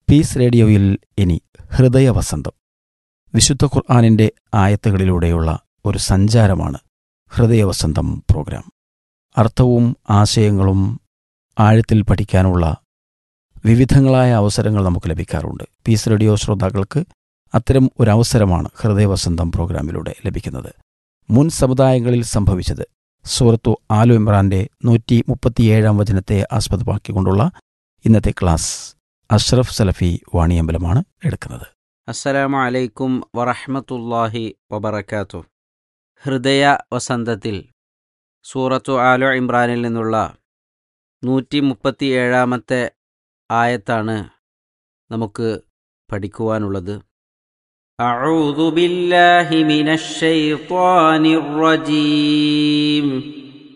piece റേഡിയോയിൽ ഇനി ഹൃദയവസന്തം വിശുദ്ധ ഖുർആാനിൻ്റെ ആയത്തുകളിലൂടെയുള്ള ഒരു സഞ്ചാരമാണ് ഹൃദയവസന്തം പ്രോഗ്രാം അർത്ഥവും ആശയങ്ങളും ആഴത്തിൽ പഠിക്കാനുള്ള വിവിധങ്ങളായ അവസരങ്ങൾ നമുക്ക് ലഭിക്കാറുണ്ട് പീസ് റേഡിയോ ശ്രോതാക്കൾക്ക് അത്തരം ഒരു അവസരമാണ് ഹൃദയവസന്തം പ്രോഗ്രാമിലൂടെ ലഭിക്കുന്നത് മുൻ സമുദായങ്ങളിൽ സംഭവിച്ചത് സൂറത്തു ആലു ഇമ്രാന്റെ നൂറ്റി മുപ്പത്തിയേഴാം വചനത്തെ ആസ്പദമാക്കിക്കൊണ്ടുള്ള ഇന്നത്തെ ക്ലാസ് അഷ്റഫ് സലഫി വാണിയമ്പലമാണ് എടുക്കുന്നത് അസ്സലാമു അലൈക്കും വറഹ്മത്തുള്ളാഹി വബറകാതുഹു ഹൃദയ വസന്തത്തിൽ സൂറത്തു ആലു ഇമ്രാനിൽ നിന്നുള്ള നൂറ്റി മുപ്പത്തി ഏഴാമത്തെ ആയത്താണ് നമുക്ക് പഠിക്കുവാനുള്ളത് أعوذ بالله من الشيطان الرجيم